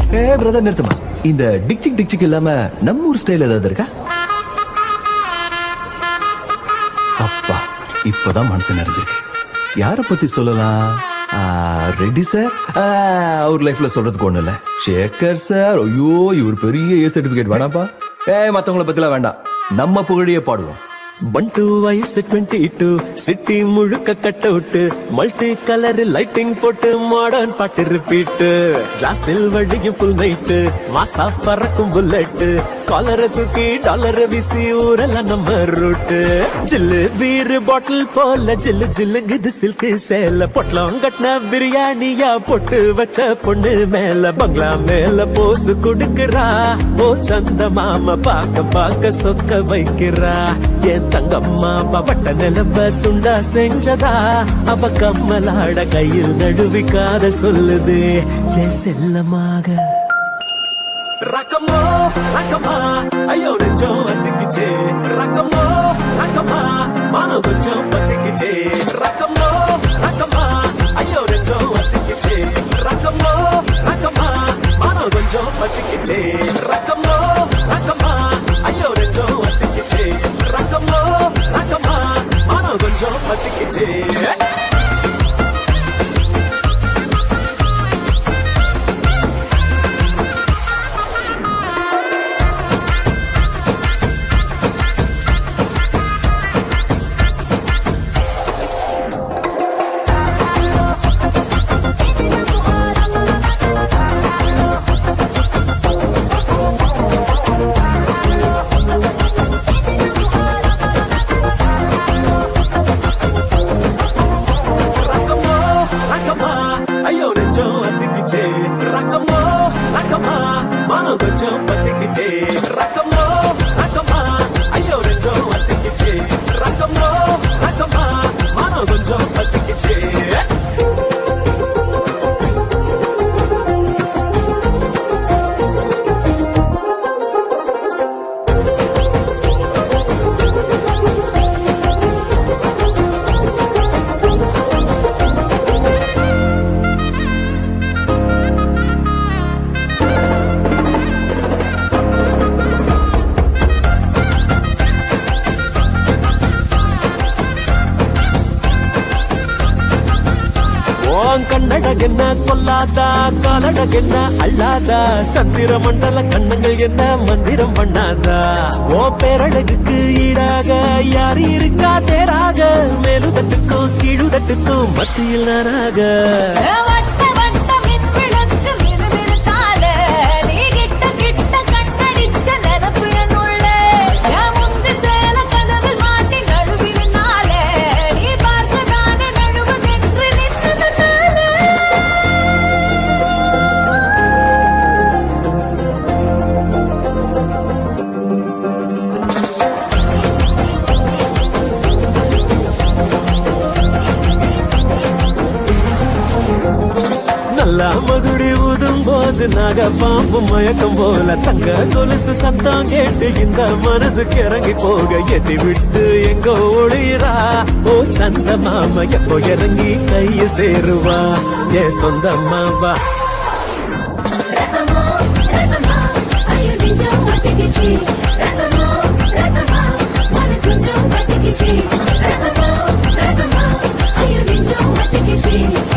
ஏ brother நிறுத்துமா இந்த டிக்சிக் டிக்சிக் இல்லாம நம்ம ஊர் ஸ்டைல் ஏதாவது இருக்கா அப்பா இப்பதான் மனசு நிறைஞ்சிருக்கு யார பத்தி சொல்லலாம் ரெட்டி சார் அவர் லைஃப்ல சொல்றதுக்கு ஒண்ணு இல்ல சேகர் சார் ஐயோ இவர் பெரிய ஏ சர்டிபிகேட் வேணாப்பா ஏ மத்தவங்கள பத்திலாம் வேண்டாம் நம்ம புகழியே பாடுவோம் பண்டு வயசு டுவெண்ட்டி டூ சிட்டி முழுக்க cut out multi colour lighting போட்டு மாடர்ன் பாட்டு ரிப்பீட்டு கிளாஸில் வழியும் புல் நைட்டு மாசா பறக்கும் புல்லட்டு காலரை தூக்கி டாலரை வீசி ஊரெல்லாம் நம்ம ரூட்டு ஜில்லு பீர் பாட்டில் போல ஜில்லு ஜில்லுங்குது சில்கு சேல பொட்டலம் கட்டின பிரியாணியா போட்டு வச்ச பொண்ணு மேல பங்களா மேல போசு கொடுக்கிறா ஓ சந்த மாமா பாக்க பாக்க சொக்க வைக்கிறா என் தங்கம்மா பவட்ட நிலம்ப துண்டா செஞ்சதா அவ கம்மலாட கையில் நடுவி காதல் சொல்லுது என் செல்லமாக ரக்கமோ ரக்கமா ஐயோ நெஞ்சம் அத்திக்குச்சே ரக்கமோ ரக்கமா மானம் கொஞ்சம் பத்திக்குச்சே ரக்கமோ ரக்கமா ஐயோ நெஞ்சம் அத்திக்குச்சே ரக்கமோ ரக்கமா மானம் கொஞ்சம் பத்திக்குச்சே ரக்கமோ ரக்கமா ஐயோ நெஞ்சம் அத்திக்குச்சே ரக்கமோ ரக்கமா மானம் கொஞ்சம் பத்திக்குச்சே ரக்கமோ ரக்கமா ஐயோ நெஞ்சம் அத்திக்குச்சே ரக்கமோ ரக்கமா மானம் கொஞ்சம் பத்திக்குச்சே ரக்கமோ ரக்கமா ஐயோ நெஞ்சம் அத்திக்குச்சே ரக்கமோ ரக்கமா மானம் கொஞ்சம் பத்திக்குச்சே உன் கண்ணழக என்ன கொல்லாதா காலழக என்ன அள்ளாதா சந்திர மண்டல கண்ணங்கள் என்ன மந்திரம் பண்ணாதா உன் பேரழகுக்கு ஈடாக யாரு இருக்கா தேராக மேலுதட்டுக்கும் கீழுதட்டுக்கும் மத்தியில் நானாக வட்ட வட்ட மின்விளக்கு மினுமினுத்தால, நீ கிட்ட கிட்ட கண்ணடிச்ச நினப்பு என் உள்ள. என் முந்தி சேல கதவில் மாட்டி நழுவினால, நீ பார்க்கதானே நழுவுதென்று நின்னதுனால. நல்லா மகுடி ஊதும் போது நாக பாம்பு மயக்கம் போல தங்க கொலுசு சத்தம் கேட்டு இந்த மனசு கிறங்கி போக எதி விட்டு எங்க ஒளிரா ஓ சந்த மாமா எப்போ இறங்கி கைய சேருவா ஏ சொந்த மாவா ரத்தமோ, ரத்தமா, ஐயோ நெஞ்சம் ஒட்டிக்கிச்சு. ரத்தமோ, ரத்தமா, மன கொஞ்சம் பத்திக்கிச்சு. ரத்தமோ, ரத்தமா, ஐயோ நெஞ்சம் ஒட்டிக்கிச்சு.